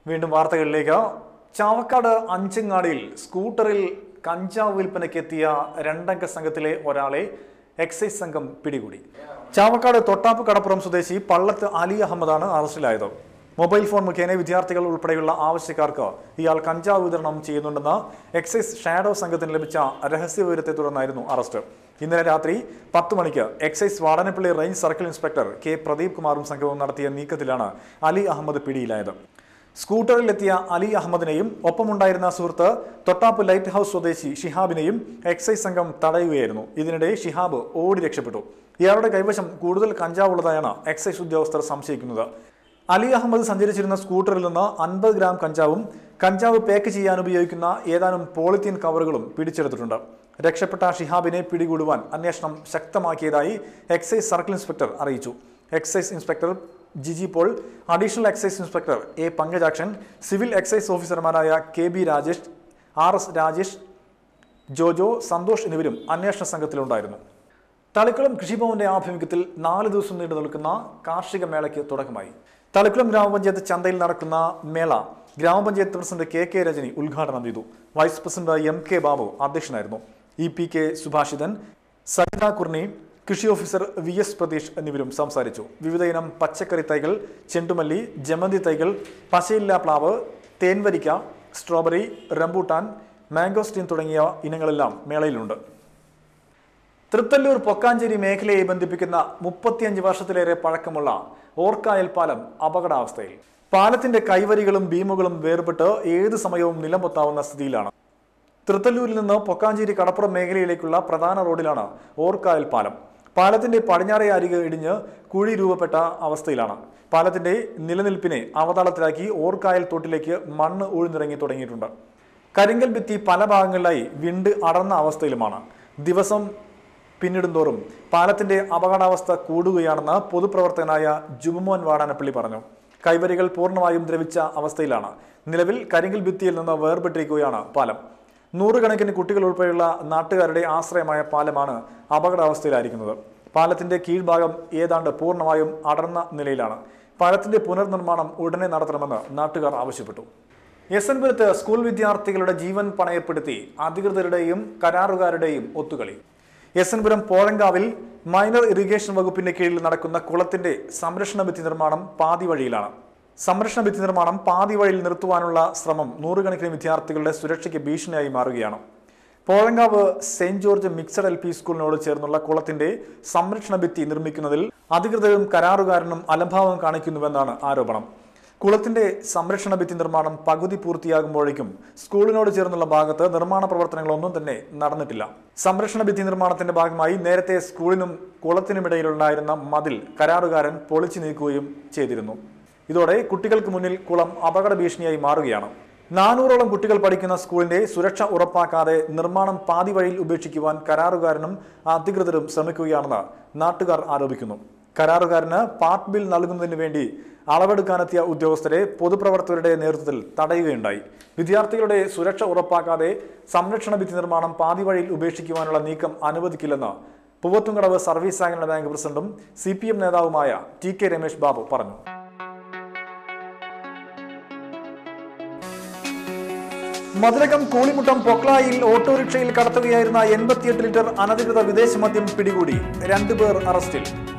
വീണ്ടും വാർത്തകളിലേക്ക് ചാവക്കാട് അഞ്ചങ്ങാടിയിൽ സ്കൂട്ടറിൽ കഞ്ചാവ് വിൽപ്പനയ്ക്ക് എത്തിയ രണ്ടംഗ സംഘത്തിലെ ഒരാളെ എക്സൈസ് സംഘം പിടികൂടി ചാവക്കാട് തൊട്ടാപ്പ് കടപ്പുറം സ്വദേശി പള്ളത്ത് അലി അഹമ്മദാണ് അറസ്റ്റിലായത് മൊബൈൽ ഫോൺ മുഖേന വിദ്യാർത്ഥികൾ ഉൾപ്പെടെയുള്ള ആവശ്യക്കാർക്ക് ഇയാൾ കഞ്ചാവ് വിതരണം ചെയ്യുന്നുണ്ടെന്ന് എക്സൈസ് ഷാഡോ സംഘത്തിന് ലഭിച്ച രഹസ്യ വിവരത്തെ തുടർന്നായിരുന്നു അറസ്റ്റ് ഇന്നലെ രാത്രി പത്ത് മണിക്ക് excise Vadanappally range circle inspector K Pradeep കുമാറും സംഘവും നടത്തിയ നീക്കത്തിലാണ് അലി അഹമ്മദ് പിടിയിലായത് സ്കൂട്ടറിലെത്തിയ അലി അഹമ്മദിനെയും ഒപ്പമുണ്ടായിരുന്ന സുഹൃത്ത് തൊട്ടാപ്പ് ലൈറ്റ് ഹൗസ് സ്വദേശി ഷിഹാബിനെയും എക്സൈസ് സംഘം തടയുകയായിരുന്നു ഇതിനിടെ ഷിഹാബ് ഓടി രക്ഷപ്പെട്ടു ഇയാളുടെ കൈവശം കൂടുതൽ കഞ്ചാവുള്ളതായാണ് എക്സൈസ് ഉദ്യോഗസ്ഥർ സംശയിക്കുന്നത് അലി അഹമ്മദ് സഞ്ചരിച്ചിരുന്ന സ്കൂട്ടറിൽ നിന്ന് അൻപത് ഗ്രാം കഞ്ചാവും കഞ്ചാവ് പാക്ക് ചെയ്യാൻ ഉപയോഗിക്കുന്ന ഏതാനും പോളിത്തീൻ കവറുകളും പിടിച്ചെടുത്തിട്ടുണ്ട് രക്ഷപ്പെട്ട ഷിഹാബിനെ പിടികൂടുവാൻ അന്വേഷണം ശക്തമാക്കിയതായി എക്സൈസ് സർക്കിൾ ഇൻസ്പെക്ടർ അറിയിച്ചു excise inspector Jiji Paul additional excise inspector A Pankajakshan civil excise ഓഫീസർമാരായ K B Rajesh R S Rajesh Jojo Santhosh എന്നിവരും അന്വേഷണ സംഘത്തിലുണ്ടായിരുന്നു തളിക്കുളം കൃഷിഭവന്റെ ആഭിമുഖ്യത്തിൽ നാല് ദിവസം നീണ്ടു നിൽക്കുന്ന കാർഷിക മേളയ്ക്ക് തുടക്കമായി തളിക്കുളം ഗ്രാമപഞ്ചായത്ത് ചന്തയിൽ നടക്കുന്ന മേള ഗ്രാമപഞ്ചായത്ത് പ്രസിഡന്റ് കെ കെ രജനി ഉദ്ഘാടനം ചെയ്തു vice president M K Babu അധ്യക്ഷനായിരുന്നു E P K Subhashithan Saritha Kurni കൃഷി ഓഫീസർ വി എസ് പ്രതീഷ് എന്നിവരും സംസാരിച്ചു വിവിധ ഇനം പച്ചക്കറി തൈകൾ ചെണ്ടുമല്ലി ജമന്തി തൈകൾ പശയില്ല പ്ലാവ് തേൻവരിക്ക സ്ട്രോബെറി റംബൂട്ടാൻ മാംഗോസ്റ്റീൻ തുടങ്ങിയ ഇനങ്ങളെല്ലാം മേളയിലുണ്ട് തൃത്തല്ലൂർ പൊക്കാഞ്ചേരി മേഖലയെ ബന്ധിപ്പിക്കുന്ന മുപ്പത്തിയഞ്ച് വർഷത്തിലേറെ പഴക്കമുള്ള ഓർക്കായൽ പാലം അപകടാവസ്ഥയിൽ പാലത്തിന്റെ കൈവരികളും ബീമുകളും വേർപെട്ട് ഏത് സമയവും നിലംപൊത്താവുന്ന സ്ഥിതിയിലാണ് തൃത്തല്ലൂരിൽ നിന്ന് പൊക്കാഞ്ചേരി കടപ്പുറം മേഖലയിലേക്കുള്ള പ്രധാന റോഡിലാണ് ഓർക്കായൽ പാലം പാലത്തിന്റെ പടിഞ്ഞാറേ അരികെ ഇടിഞ്ഞ് കുഴി രൂപപ്പെട്ട അവസ്ഥയിലാണ് പാലത്തിന്റെ നിലനിൽപ്പിനെ അവതാളത്തിലാക്കി ഓർക്കായൽ തോട്ടിലേക്ക് മണ്ണ് ഒഴിഞ്ഞിറങ്ങി തുടങ്ങിയിട്ടുണ്ട് കരിങ്കൽ ഭിത്തി പല ഭാഗങ്ങളിലായി വിണ്ട് അടർന്ന അവസ്ഥയിലുമാണ് ദിവസം പിന്നിടുന്തോറും പാലത്തിന്റെ അപകടാവസ്ഥ കൂടുകയാണെന്ന് പൊതുപ്രവർത്തകനായ ജുമുമോൻ വാടാനപ്പള്ളി പറഞ്ഞു കൈവരികൾ പൂർണ്ണമായും ദ്രവിച്ച അവസ്ഥയിലാണ് നിലവിൽ കരിങ്കൽ ഭിത്തിയിൽ നിന്ന് വേർപെട്ടിരിക്കുകയാണ് പാലം നൂറുകണക്കിന് കുട്ടികൾ ഉൾപ്പെടെയുള്ള നാട്ടുകാരുടെ ആശ്രയമായ പാലമാണ് അപകടാവസ്ഥയിലായിരിക്കുന്നത് പാലത്തിന്റെ കീഴ്ഭാഗം ഏതാണ്ട് പൂർണ്ണമായും അടർന്ന നിലയിലാണ് പാലത്തിന്റെ പുനർനിർമ്മാണം ഉടനെ നടത്തണമെന്ന് നാട്ടുകാർ ആവശ്യപ്പെട്ടു എസ് എൻ പുരത്ത് സ്കൂൾ വിദ്യാർത്ഥികളുടെ ജീവൻ പണയപ്പെടുത്തി അധികൃതരുടെയും കരാറുകാരുടെയും ഒത്തുകളി എസ് എൻ പുരം പോഴങ്കാവിൽ മൈനർ ഇറിഗേഷൻ വകുപ്പിന്റെ കീഴിൽ നടക്കുന്ന കുളത്തിന്റെ സംരക്ഷണ ഭിത്തി നിർമ്മാണം പാതി വഴിയിലാണ് സംരക്ഷണ ഭിത്തി നിർമ്മാണം പാതി വഴിയിൽ നിർത്തുവാനുള്ള ശ്രമം നൂറുകണക്കിന് വിദ്യാർത്ഥികളുടെ സുരക്ഷയ്ക്ക് ഭീഷണിയായി മാറുകയാണ് Pozhankavu saint George mixed L P സ്കൂളിനോട് ചേർന്നുള്ള കുളത്തിന്റെ സംരക്ഷണ ഭിത്തി നിർമ്മിക്കുന്നതിൽ അധികൃതരും കരാറുകാരനും അലംഭാവം കാണിക്കുന്നുവെന്നാണ് ആരോപണം കുളത്തിന്റെ സംരക്ഷണ ഭിത്തി നിർമ്മാണം പകുതി പൂർത്തിയാകുമ്പോഴേക്കും സ്കൂളിനോട് ചേർന്നുള്ള ഭാഗത്ത് നിർമ്മാണ പ്രവർത്തനങ്ങളൊന്നും തന്നെ നടന്നിട്ടില്ല സംരക്ഷണ ഭിത്തി നിർമ്മാണത്തിന്റെ ഭാഗമായി നേരത്തെ സ്കൂളിനും കുളത്തിനുമിടയിലുണ്ടായിരുന്ന മതിൽ കരാറുകാരൻ പൊളിച്ചു നീക്കുകയും ചെയ്തിരുന്നു ഇതോടെ കുട്ടികൾക്ക് മുന്നിൽ കുളം അപകട ഭീഷണിയായി മാറുകയാണ് നാനൂറോളം കുട്ടികൾ പഠിക്കുന്ന സ്കൂളിന്റെ സുരക്ഷ ഉറപ്പാക്കാതെ നിർമ്മാണം പാതി വഴിയിൽ ഉപേക്ഷിക്കുവാൻ കരാറുകാരനും അധികൃതരും ശ്രമിക്കുകയാണെന്ന് നാട്ടുകാർ ആരോപിക്കുന്നു കരാറുകാരന് പാർട്ട് ബിൽ നൽകുന്നതിന് വേണ്ടി അളവെടുക്കാനെത്തിയ ഉദ്യോഗസ്ഥരെ പൊതുപ്രവർത്തകരുടെ നേതൃത്വത്തിൽ തടയുകയുണ്ടായി വിദ്യാർത്ഥികളുടെ സുരക്ഷ ഉറപ്പാക്കാതെ സംരക്ഷണ ഭിത്തി നിർമ്മാണം പാതി വഴിയിൽ ഉപേക്ഷിക്കുവാനുള്ള നീക്കം അനുവദിക്കില്ലെന്ന് പൂവത്തുംകടവ് സർവീസ് സഹകരണ ബാങ്ക് പ്രസിഡന്റും സി പി എം നേതാവുമായ ടി കെ രമേശ് ബാബു പറഞ്ഞു മതിലകം കൂളിമുട്ടം പൊക്ലായിൽ ഓട്ടോറിക്ഷയിൽ കടത്തുകയായിരുന്ന എൺപത്തിയെട്ട് ലിറ്റർ അനധികൃത വിദേശ മദ്യം പിടികൂടി രണ്ടുപേർ അറസ്റ്റിൽ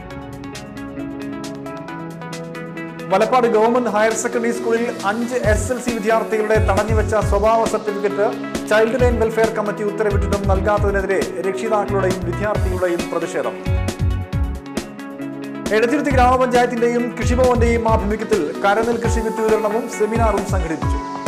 വലപ്പാട് ഗവൺമെന്റ് ഹയർ സെക്കൻഡറി സ്കൂളിൽ അഞ്ച് എസ് എൽ സി വിദ്യാർത്ഥികളുടെ തടഞ്ഞുവെച്ച സ്വഭാവ certificate child line welfare committee ഉത്തരവിട്ടിട്ടും നൽകാത്തതിനെതിരെ രക്ഷിതാക്കളുടെയും വിദ്യാർത്ഥികളുടെയും പ്രതിഷേധം എടത്തിരുത്തി ഗ്രാമപഞ്ചായത്തിന്റെയും കൃഷിഭവന്റെയും ആഭിമുഖ്യത്തിൽ കരനെൽ കൃഷി വിത്ത് വിതരണവും സെമിനാറും സംഘടിപ്പിച്ചു